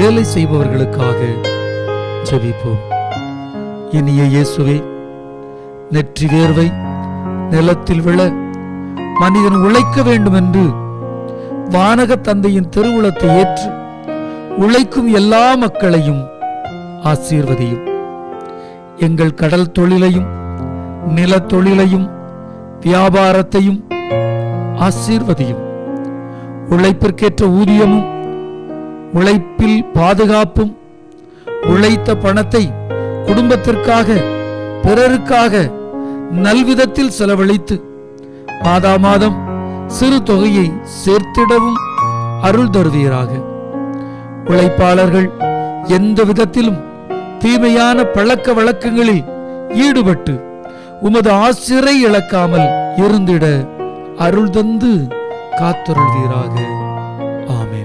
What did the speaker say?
வேலை செய்பவர்களுக்காக ஜெபிப்போம் இனிய இயேசுவே நெற்றி வேர்வை நிலத்தில் விழ மனிதன் உழைக்க வேண்டும் என்று வானக தந்தையின் திருவுளத்தை ஏற்று உழைக்கும் எல்லா மக்களையும் ஆசீர்வதியும் எங்கள் கடல் தொழிலையும் நிலத் தொழிலையும் வியாபாரத்தையும் ஆசீர்வதியும் உழைப்பிற்கேற்ற ஊதியமும் உழைப்பில் பாதுகாப்பும் உழைத்த பணத்தை குடும்பத்திற்காக பிறருக்காக நல்விதத்தில் செலவழித்து மாதா மாதம் சிறு தொகையை சேர்த்திடவும் அருள் தருவீராக உழைப்பாளர்கள் எந்த விதத்திலும் தீமையான பழக்க வழக்கங்களில் ஈடுபட்டு உமது ஆசிரை இழக்காமல் இருந்திட அருள் தந்து காத்தருள்வீராக ஆமென்